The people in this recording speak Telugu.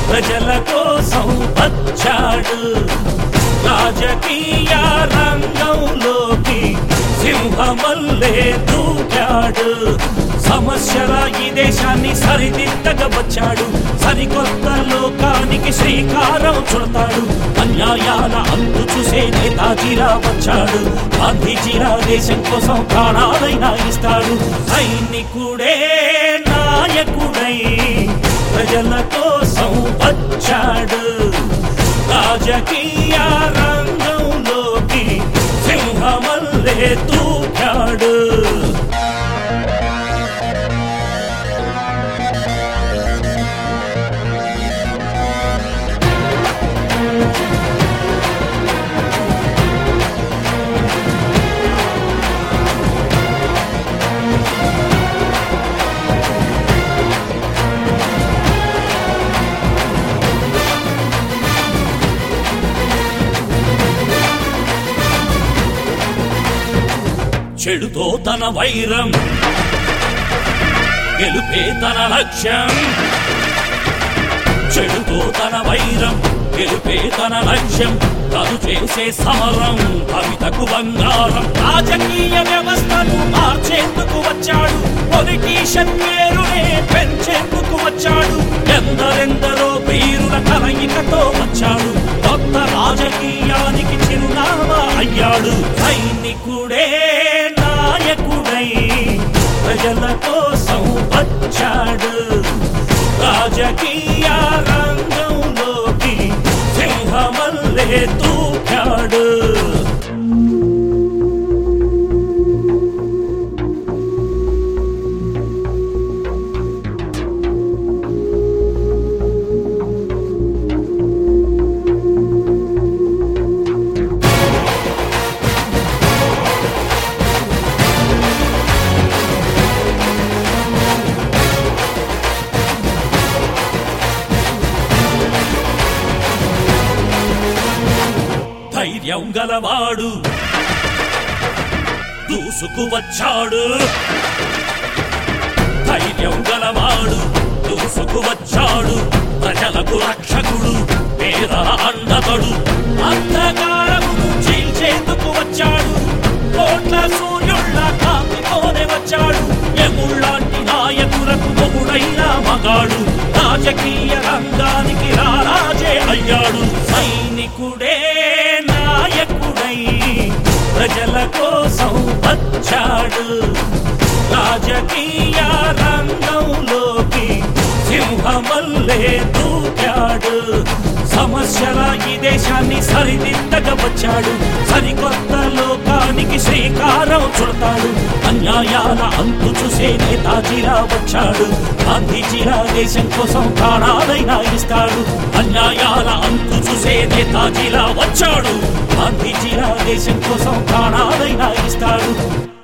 ప్రజల కోసం వచ్చాడు రాజకీయ రంగంలోకి సింహమల్లే దూకాడు సమస్యల ఈ దేశాన్ని సరిదిద్దగా వచ్చాడు సరికొత్త లోకానికి శ్రీకారం చుడతాడు అన్యాయాల అంతు చూసే నేతాజీలా వచ్చాడు గాంధీజీలా దేశం కోసం ప్రాణాలైనా ఇస్తాడు సైనికుడే నాయకుడై ప్రజల కోసం వచ్చాడు రాజకీయ రంగంలోకి సింహమల్లే దూకాడు చెడుతో తన వైరం గెలుపే తన లక్ష్యం చెడుతో తన వైరం గెలుపే తన లక్ష్యం తను చేసే సమరం కవితకు బంగారం రాజకీయ వ్యవస్థను మార్చేందుకు వచ్చాడు పొలిటీషియన్ పేరునే పెంచేందుకు వచ్చాడు ఎందరెందరో వీరుల కలయికతో వచ్చాడు కొత్త రాజకీయానికి చిరునామా అయ్యాడు సైనికుడే నాయకుడై ప్రజల కోసం వచ్చాడు రాజకీయ రంగంలోకి సింహమల్లే దూకాడు ధైర్యం గలవాడు దూసుకు వచ్చాడు ధైర్యం గలవాడు దూసుకు వచ్చాడు ప్రజలకు రక్షకుడు పేదల అండతడు అంధకారమును చీల్చేందుకు వచ్చాడు కోట్ల సూర్యుళ్ళ కాంతితోనే వచ్చాడు ఎముళ్ళాంటి నాయకులకు మొగుడైన మగాడు రాజకీయ రంగానికి రారాజే అయ్యాడు సైనికుడే నాయకుడై ప్రజల కోసం వచ్చాడు రాజకీయ రంగంలోకి సింహమల్లే దూకాడు సమస్యల ఈ దేశాన్ని సరిదిద్దగా వచ్చాడు సరికొత్త లోకానికి శ్రీకారం చుడతాడు అన్యాయాల అంతు చూసే నేతాజీలా వచ్చాడు గాంధీజీలా దేశం కోసం ప్రాణాలైనా ఇస్తాడు అన్యాయాల అంతు చూసే నేతాజీలా వచ్చాడు గాంధీజీలా దేశం కోసం ప్రాణాలైనా ఇస్తాడు